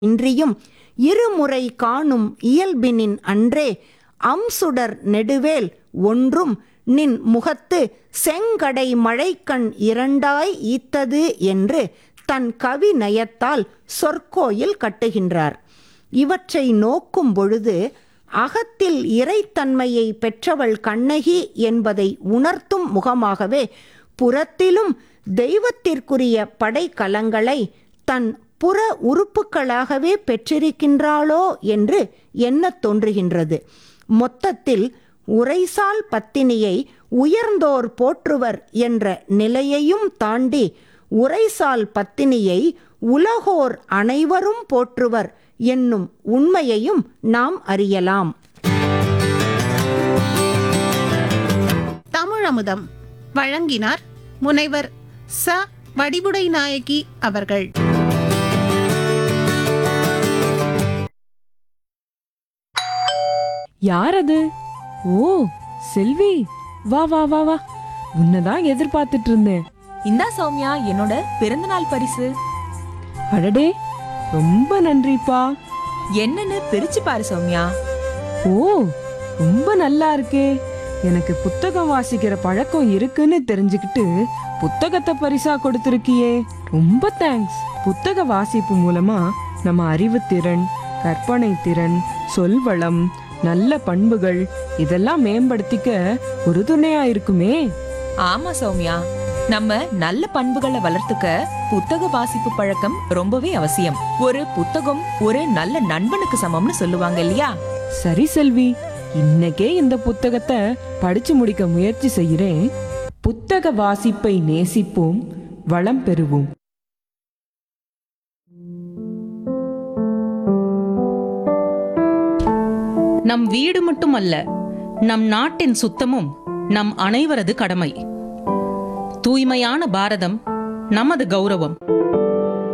இன்றியும் இருமுறை காணும் இயல்பினின் அன்றே அம்சுடர் நெடுவேல் ஒன்றும் நின் முகத்து செங்கடை மழைக்கண் இரண்டாய் ஈத்தது என்று தன் கவி நயத்தால் சொற்கோயில் கட்டுகின்றார் இவற்றை நோக்கும் பொழுது அகத்தில் இறைத்தன்மையை பெற்றவள் கண்ணகி என்பதை உணர்த்தும் முகமாகவே புறத்திலும் தெய்வத்திற்குரிய படைக்கலங்களை தன் புற உறுப்புக்களாகவே பெற்றிருக்கின்றாளோ என்று எண்ணத் தோன்றுகின்றது மொத்தத்தில் உரைசால் பத்தினியை உயர்ந்தோர் போற்றுவர் என்ற நிலையையும் தாண்டி உரைசால் பத்தினியை உலகோர் அனைவரும் போற்றுவர் என்னும் உண்மையையும் நாம் அறியலாம் தமிழமுதம் வழங்கினார் முனைவர் ச வடிவுடை நாயகி அவர்கள் யார் அது ஓ செல்வி வா வா வா வா உன்னதான் எதிர்பார்த்துட்டு இருந்தேன் இந்தா சௌமியா என்னோட பிறந்தநாள் பரிசு அடடே ரொம்ப நன்றிப்பா என்னன்னு பிரிச்சு பாரு சௌமியா ஓ ரொம்ப நல்லா இருக்கே எனக்கு புத்தகம் வாசிக்கிற பழக்கம் இருக்குன்னு தெரிஞ்சுக்கிட்டு புத்தகத்தை பரிசா கொடுத்திருக்கியே ரொம்ப தேங்க்ஸ் புத்தக வாசிப்பு மூலமா நம்ம அறிவுத்திறன் கற்பனை திறன் சொல்வளம் நல்ல பண்புகள் இதெல்லாம் மேம்படுத்திக்க ஒரு துணையா இருக்குமே ஆமா சௌமியா நம்ம நல்ல பண்புகளை வளர்த்துக்க புத்தக வாசிப்பு பழக்கம் ரொம்பவே அவசியம் ஒரு புத்தகம் ஒரு நல்ல நண்பனுக்கு சமம்னு சொல்லுவாங்க இல்லையா சரி செல்வி இன்னைக்கே இந்த புத்தகத்தை படிச்சு முடிக்க முயற்சி செய்கிறேன் புத்தக வாசிப்பை நேசிப்போம் வளம் பெறுவோம் நம் வீடு மட்டுமல்ல நம் நாட்டின் சுத்தமும் நம் அனைவரது கடமை தூய்மையான பாரதம் நமது கௌரவம்